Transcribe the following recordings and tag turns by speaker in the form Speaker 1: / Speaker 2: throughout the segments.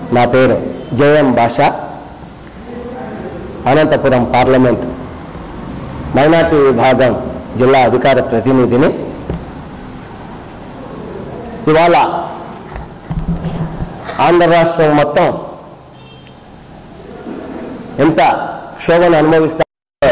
Speaker 1: నా పేరు జేఎం భాష అనంతపురం పార్లమెంట్ మైనార్టీ విభాగం జిల్లా అధికార ప్రతినిధిని ఇవాళ ఆంధ్ర రాష్ట్రం మొత్తం ఎంత క్షోభను అనుభవిస్తారంటే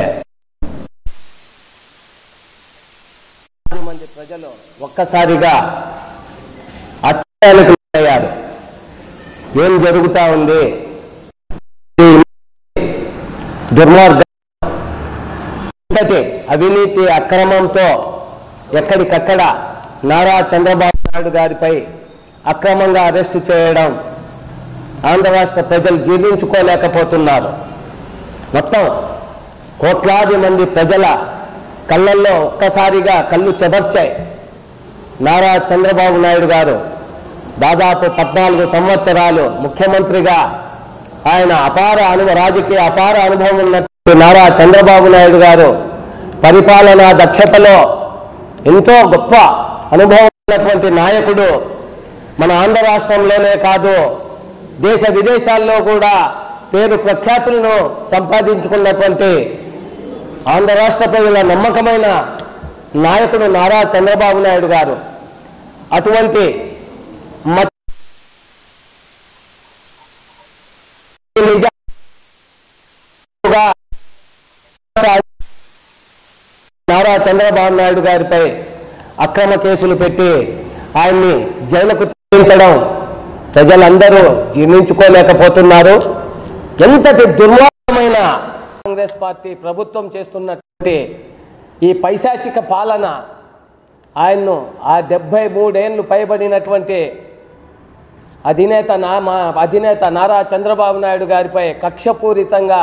Speaker 1: పది మంది ప్రజలు ఒక్కసారిగా అత్యానికి అయ్యారు ఏం జరుగుతా ఉంది ఈ దుర్మార్గం ఇంతటి అవినీతి అక్రమంతో ఎక్కడికక్కడ నారా చంద్రబాబు నాయుడు గారిపై అక్రమంగా అరెస్టు చేయడం ఆంధ్ర రాష్ట్ర ప్రజలు జీర్ణించుకోలేకపోతున్నారు మొత్తం కోట్లాది మంది ప్రజల కళ్ళల్లో ఒక్కసారిగా కళ్ళు చెదర్చాయి నారా చంద్రబాబు నాయుడు గారు దాదాపు పద్నాలుగు సంవత్సరాలు ముఖ్యమంత్రిగా ఆయన అపార అనుభవ రాజకీయ అపార అనుభవం ఉన్నటువంటి నారా చంద్రబాబు నాయుడు గారు పరిపాలనా దక్షతలో ఎంతో గొప్ప అనుభవం ఉన్నటువంటి నాయకుడు మన ఆంధ్ర రాష్ట్రంలోనే కాదు దేశ విదేశాల్లో కూడా పేరు ప్రఖ్యాతులను సంపాదించుకున్నటువంటి ఆంధ్ర రాష్ట్ర ప్రజల నమ్మకమైన నాయకుడు నారా చంద్రబాబు నాయుడు గారు అటువంటి మ- నిజంగా నారా చంద్రబాబు నాయుడు గారిపై అక్రమ కేసులు పెట్టి ఆయన్ని జైలుకు తరలించడం ప్రజలందరూ జీర్ణించుకోలేకపోతున్నారు ఎంతటి దుర్మార్గమైన కాంగ్రెస్ పార్టీ ప్రభుత్వం చేస్తున్నటువంటి ఈ పైశాచిక పాలన ఆయన్ను ఆ డెబ్భై మూడేళ్లు పైబడినటువంటి అధినేత నా మా అధినేత నారా చంద్రబాబు నాయుడు గారిపై కక్షపూరితంగా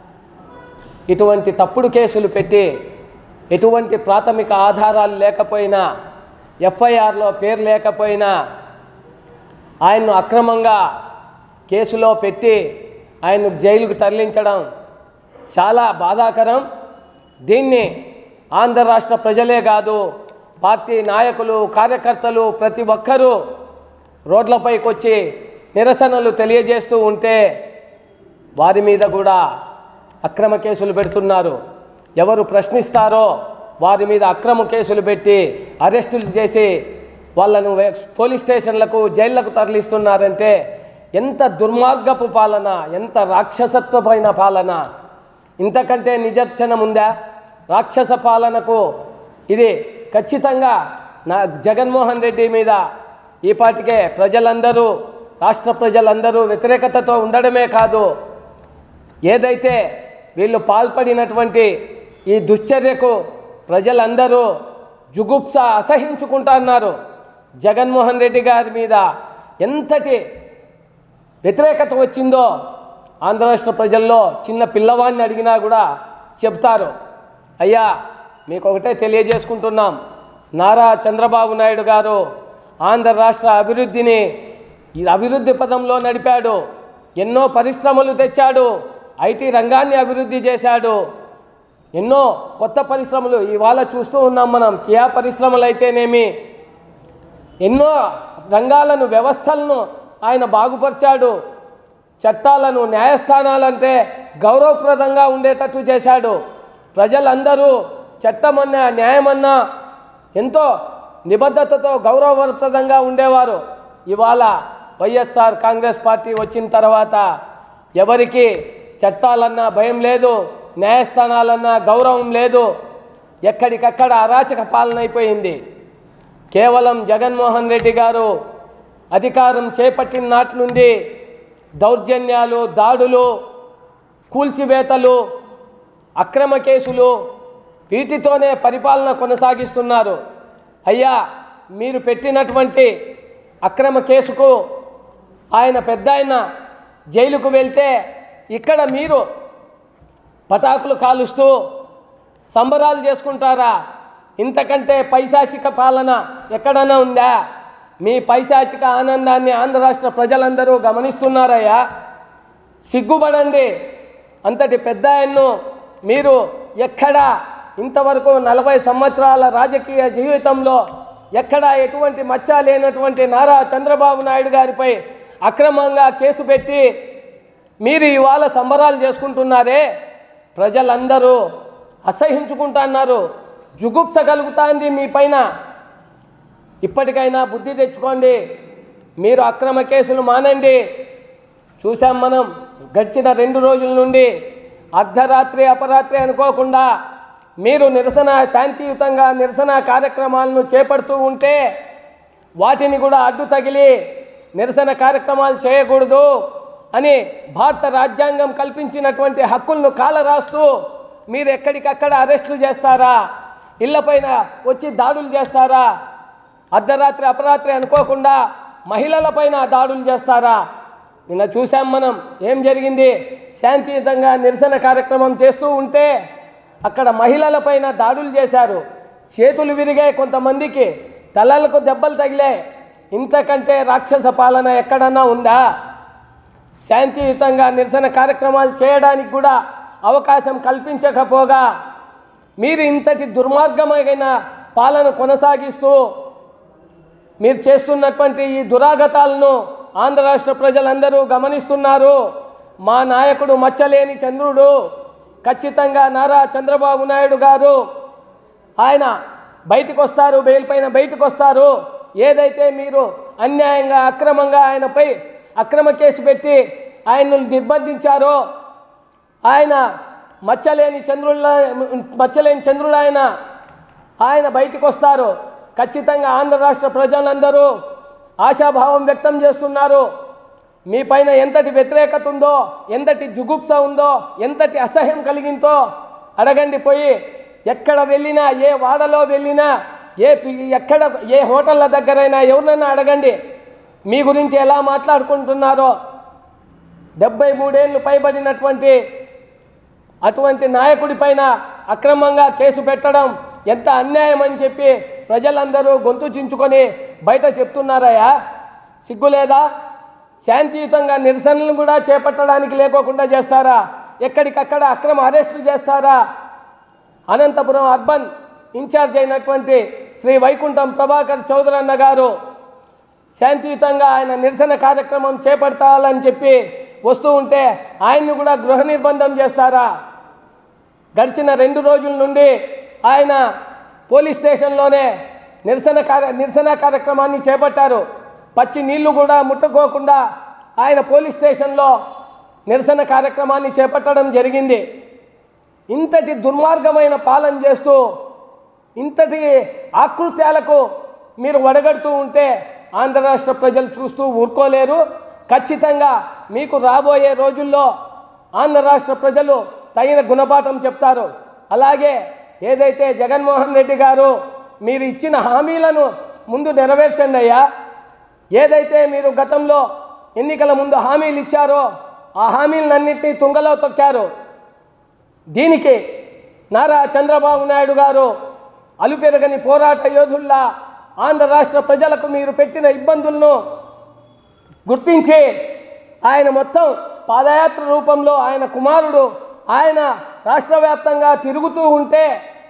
Speaker 1: ఇటువంటి తప్పుడు కేసులు పెట్టి ఎటువంటి ప్రాథమిక ఆధారాలు లేకపోయినా ఎఫ్ఐఆర్లో పేరు లేకపోయినా ఆయన్ను అక్రమంగా కేసులో పెట్టి ఆయన్ను జైలుకు తరలించడం చాలా బాధాకరం దీన్ని ఆంధ్ర రాష్ట్ర ప్రజలే కాదు పార్టీ నాయకులు కార్యకర్తలు ప్రతి ఒక్కరూ రోడ్లపైకి వచ్చి నిరసనలు తెలియజేస్తూ ఉంటే వారి మీద కూడా అక్రమ కేసులు పెడుతున్నారు ఎవరు ప్రశ్నిస్తారో వారి మీద అక్రమ కేసులు పెట్టి అరెస్టులు చేసి వాళ్ళను వే- పోలీస్ స్టేషన్లకు జైళ్లకు తరలిస్తున్నారంటే ఎంత దుర్మార్గపు పాలన ఎంత రాక్షసత్వమైన పాలన ఇంతకంటే నిదర్శనం ఉందా రాక్షస పాలనకు ఇది ఖచ్చితంగా నా జగన్మోహన్ రెడ్డి మీద ఈ పాటికే ప్రజలందరూ రాష్ట్ర ప్రజలందరూ వ్యతిరేకతతో ఉండడమే కాదు ఏదైతే వీళ్ళు పాల్పడినటువంటి ఈ దుశ్చర్యకు ప్రజలందరూ జుగుప్స అసహించుకుంటున్నారు జగన్మోహన్ రెడ్డి గారి మీద ఎంతటి వ్యతిరేకత వచ్చిందో ఆంధ్ర రాష్ట్ర ప్రజల్లో చిన్న పిల్లవాడిని అడిగినా కూడా చెప్తారు అయ్యా మీకు ఒకటే తెలియజేసుకుంటున్నాం నారా చంద్రబాబు నాయుడు గారు ఆంధ్ర రాష్ట్ర అభివృద్ధిని ఈ అభివృద్ధి పదంలో నడిపాడు ఎన్నో పరిశ్రమలు తెచ్చాడు ఐటీ రంగాన్ని అభివృద్ధి చేశాడు ఎన్నో కొత్త పరిశ్రమలు ఇవాళ చూస్తూ ఉన్నాం మనం కియా పరిశ్రమలు అయితేనేమి ఎన్నో రంగాలను వ్యవస్థలను ఆయన బాగుపరిచాడు చట్టాలను న్యాయస్థానాలంటే గౌరవప్రదంగా ఉండేటట్టు చేశాడు ప్రజలందరూ చట్టమన్నా న్యాయమన్నా ఎంతో నిబద్ధతతో గౌరవప్రదంగా ఉండేవారు ఇవాళ వైఎస్ఆర్ కాంగ్రెస్ పార్టీ వచ్చిన తర్వాత ఎవరికి చట్టాలన్నా భయం లేదు న్యాయస్థానాలన్నా గౌరవం లేదు ఎక్కడికక్కడ అరాచక పాలన అయిపోయింది కేవలం జగన్మోహన్ రెడ్డి గారు అధికారం చేపట్టిన నాటి నుండి దౌర్జన్యాలు దాడులు కూల్చివేతలు అక్రమ కేసులు వీటితోనే పరిపాలన కొనసాగిస్తున్నారు అయ్యా మీరు పెట్టినటువంటి అక్రమ కేసుకు ఆయన పెద్ద ఆయన జైలుకు వెళ్తే ఇక్కడ మీరు పటాకులు కాలుస్తూ సంబరాలు చేసుకుంటారా ఇంతకంటే పైశాచిక పాలన ఎక్కడైనా ఉందా మీ పైశాచిక ఆనందాన్ని ఆంధ్ర రాష్ట్ర ప్రజలందరూ గమనిస్తున్నారయ్యా సిగ్గుపడండి అంతటి పెద్ద ఆయన్ను మీరు ఎక్కడ ఇంతవరకు నలభై సంవత్సరాల రాజకీయ జీవితంలో ఎక్కడా ఎటువంటి మచ్చ లేనటువంటి నారా చంద్రబాబు నాయుడు గారిపై అక్రమంగా కేసు పెట్టి మీరు ఇవాళ సంబరాలు చేసుకుంటున్నారే ప్రజలందరూ అసహించుకుంటున్నారు జుగుప్స కలుగుతాంది మీ పైన ఇప్పటికైనా బుద్ధి తెచ్చుకోండి మీరు అక్రమ కేసులు మానండి చూసాం మనం గడిచిన రెండు రోజుల నుండి అర్ధరాత్రి అపరాత్రి అనుకోకుండా మీరు నిరసన శాంతియుతంగా నిరసన కార్యక్రమాలను చేపడుతూ ఉంటే వాటిని కూడా అడ్డు తగిలి నిరసన కార్యక్రమాలు చేయకూడదు అని భారత రాజ్యాంగం కల్పించినటువంటి హక్కులను కాలరాస్తూ మీరు ఎక్కడికక్కడ అరెస్టులు చేస్తారా ఇళ్లపైన వచ్చి దాడులు చేస్తారా అర్ధరాత్రి అపరాత్రి అనుకోకుండా మహిళలపైన దాడులు చేస్తారా నిన్న చూసాం మనం ఏం జరిగింది శాంతియుతంగా నిరసన కార్యక్రమం చేస్తూ ఉంటే అక్కడ మహిళలపైన దాడులు చేశారు చేతులు విరిగాయి కొంతమందికి తలలకు దెబ్బలు తగిలాయి ఇంతకంటే రాక్షస పాలన ఎక్కడన్నా ఉందా శాంతియుతంగా నిరసన కార్యక్రమాలు చేయడానికి కూడా అవకాశం కల్పించకపోగా మీరు ఇంతటి దుర్మార్గమైన పాలన కొనసాగిస్తూ మీరు చేస్తున్నటువంటి ఈ దురాగతాలను ఆంధ్ర రాష్ట్ర ప్రజలందరూ గమనిస్తున్నారు మా నాయకుడు మచ్చలేని చంద్రుడు ఖచ్చితంగా నారా చంద్రబాబు నాయుడు గారు ఆయన బయటకు వస్తారు బెయిల్ పైన బయటకు వస్తారు ఏదైతే మీరు అన్యాయంగా అక్రమంగా ఆయనపై అక్రమ కేసు పెట్టి ఆయన్ను నిర్బంధించారో ఆయన మచ్చలేని చంద్రుల మచ్చలేని చంద్రుడు ఆయన ఆయన బయటకు వస్తారు ఖచ్చితంగా ఆంధ్ర రాష్ట్ర ప్రజలందరూ ఆశాభావం వ్యక్తం చేస్తున్నారు మీ పైన ఎంతటి వ్యతిరేకత ఉందో ఎంతటి జుగుప్స ఉందో ఎంతటి అసహ్యం కలిగిందో అడగండి పోయి ఎక్కడ వెళ్ళినా ఏ వాడలో వెళ్ళినా ఏ పి- ఎక్కడ ఏ హోటళ్ళ దగ్గరైనా ఎవరినైనా అడగండి మీ గురించి ఎలా మాట్లాడుకుంటున్నారో డెబ్బై మూడేళ్ళు పైబడినటువంటి అటువంటి నాయకుడి పైన అక్రమంగా కేసు పెట్టడం ఎంత అన్యాయం అని చెప్పి ప్రజలందరూ గొంతు చించుకొని బయట చెప్తున్నారయ్యా సిగ్గులేదా శాంతియుతంగా నిరసనలు కూడా చేపట్టడానికి లేకోకుండా చేస్తారా ఎక్కడికక్కడ అక్రమ అరెస్టులు చేస్తారా అనంతపురం అర్బన్ ఇన్ఛార్జ్ అయినటువంటి శ్రీ వైకుంఠం ప్రభాకర్ చౌదరన్న గారు శాంతియుతంగా ఆయన నిరసన కార్యక్రమం చేపడతాలని చెప్పి వస్తూ ఉంటే ఆయన్ని కూడా గృహ నిర్బంధం చేస్తారా గడిచిన రెండు రోజుల నుండి ఆయన పోలీస్ స్టేషన్లోనే నిరసన కార్య నిరసన కార్యక్రమాన్ని చేపట్టారు పచ్చి నీళ్లు కూడా ముట్టుకోకుండా ఆయన పోలీస్ స్టేషన్లో నిరసన కార్యక్రమాన్ని చేపట్టడం జరిగింది ఇంతటి దుర్మార్గమైన పాలన చేస్తూ ఇంతటి ఆకృత్యాలకు మీరు వడగడుతూ ఉంటే ఆంధ్ర రాష్ట్ర ప్రజలు చూస్తూ ఊరుకోలేరు ఖచ్చితంగా మీకు రాబోయే రోజుల్లో ఆంధ్ర రాష్ట్ర ప్రజలు తగిన గుణపాఠం చెప్తారు అలాగే ఏదైతే జగన్మోహన్ రెడ్డి గారు మీరు ఇచ్చిన హామీలను ముందు నెరవేర్చండి అయ్యా ఏదైతే మీరు గతంలో ఎన్నికల ముందు హామీలు ఇచ్చారో ఆ హామీలన్నింటినీ తుంగలో తొక్కారు దీనికి నారా చంద్రబాబు నాయుడు గారు అలుపెరగని పోరాట యోధుల్లా ఆంధ్ర రాష్ట్ర ప్రజలకు మీరు పెట్టిన ఇబ్బందులను గుర్తించి ఆయన మొత్తం పాదయాత్ర రూపంలో ఆయన కుమారుడు ఆయన రాష్ట్ర వ్యాప్తంగా తిరుగుతూ ఉంటే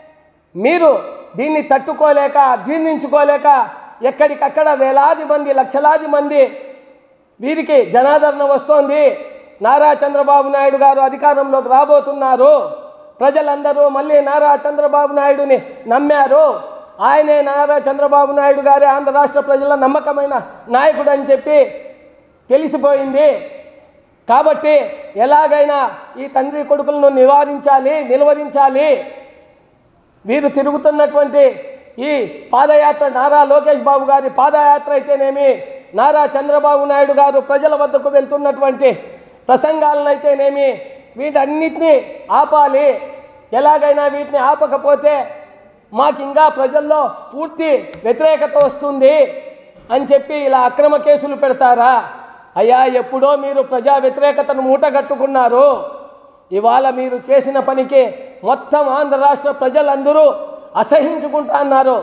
Speaker 1: మీరు దీన్ని తట్టుకోలేక జీర్ణించుకోలేక ఎక్కడికక్కడ వేలాది మంది లక్షలాది మంది వీరికి జనాదరణ వస్తోంది నారా చంద్రబాబు నాయుడు గారు అధికారంలోకి రాబోతున్నారు ప్రజలందరూ మళ్ళీ నారా చంద్రబాబు నాయుడుని నమ్మారు ఆయనే నారా చంద్రబాబు నాయుడు గారే ఆంధ్ర రాష్ట్ర ప్రజల నమ్మకమైన నాయకుడు అని చెప్పి తెలిసిపోయింది కాబట్టి ఎలాగైనా ఈ తండ్రి కొడుకులను నివారించాలి నిలువరించాలి వీరు తిరుగుతున్నటువంటి ఈ పాదయాత్ర నారా లోకేష్ బాబు గారి పాదయాత్ర అయితేనేమి నారా చంద్రబాబు నాయుడు గారు ప్రజల వద్దకు వెళ్తున్నటువంటి ప్రసంగాలను అయితేనేమి వీటన్నిటినీ ఆపాలి ఎలాగైనా వీటిని ఆపకపోతే మాకు ఇంకా ప్రజల్లో పూర్తి వ్యతిరేకత వస్తుంది అని చెప్పి ఇలా అక్రమ కేసులు పెడతారా అయ్యా ఎప్పుడో మీరు ప్రజా వ్యతిరేకతను మూటగట్టుకున్నారు ఇవాళ మీరు చేసిన పనికి మొత్తం ఆంధ్ర రాష్ట్ర ప్రజలందరూ అసహించుకుంటున్నారు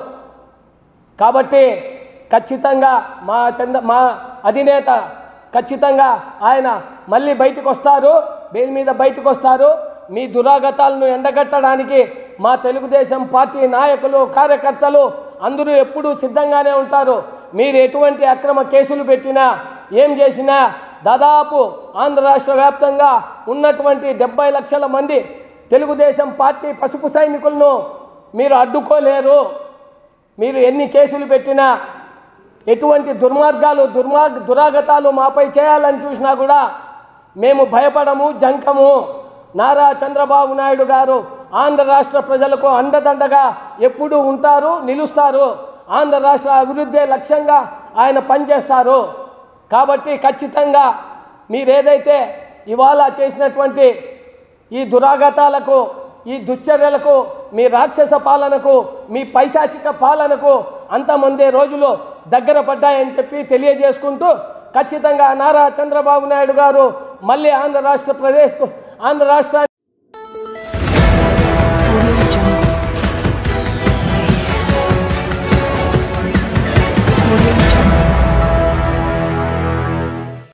Speaker 1: కాబట్టి ఖచ్చితంగా మా చంద మా అధినేత ఖచ్చితంగా ఆయన మళ్ళీ బయటకు వస్తారు బెయిల్ మీద బయటకు వస్తారు మీ దురాగతాలను ఎండగట్టడానికి మా తెలుగుదేశం పార్టీ నాయకులు కార్యకర్తలు అందరూ ఎప్పుడూ సిద్ధంగానే ఉంటారు మీరు ఎటువంటి అక్రమ కేసులు పెట్టినా ఏం చేసినా దాదాపు ఆంధ్ర రాష్ట్ర వ్యాప్తంగా ఉన్నటువంటి డెబ్బై లక్షల మంది తెలుగుదేశం పార్టీ పసుపు సైనికులను మీరు అడ్డుకోలేరు మీరు ఎన్ని కేసులు పెట్టినా ఎటువంటి దుర్మార్గాలు దుర్మార్గ దురాగతాలు మాపై చేయాలని చూసినా కూడా మేము భయపడము జంకము నారా చంద్రబాబు నాయుడు గారు ఆంధ్ర రాష్ట్ర ప్రజలకు అండదండగా ఎప్పుడూ ఉంటారు నిలుస్తారు ఆంధ్ర రాష్ట్ర అభివృద్ధే లక్ష్యంగా ఆయన పనిచేస్తారు కాబట్టి ఖచ్చితంగా మీరేదైతే ఇవాళ చేసినటువంటి ఈ దురాగతాలకు ఈ దుశ్చర్యలకు మీ రాక్షస పాలనకు మీ పైశాచిక పాలనకు అంతమందే రోజులు దగ్గర పడ్డాయని చెప్పి తెలియజేసుకుంటూ ఖచ్చితంగా నారా చంద్రబాబు నాయుడు గారు మళ్ళీ ఆంధ్ర రాష్ట్ర ప్రదేశ్కు ఆంధ్ర రాష్ట్రాన్ని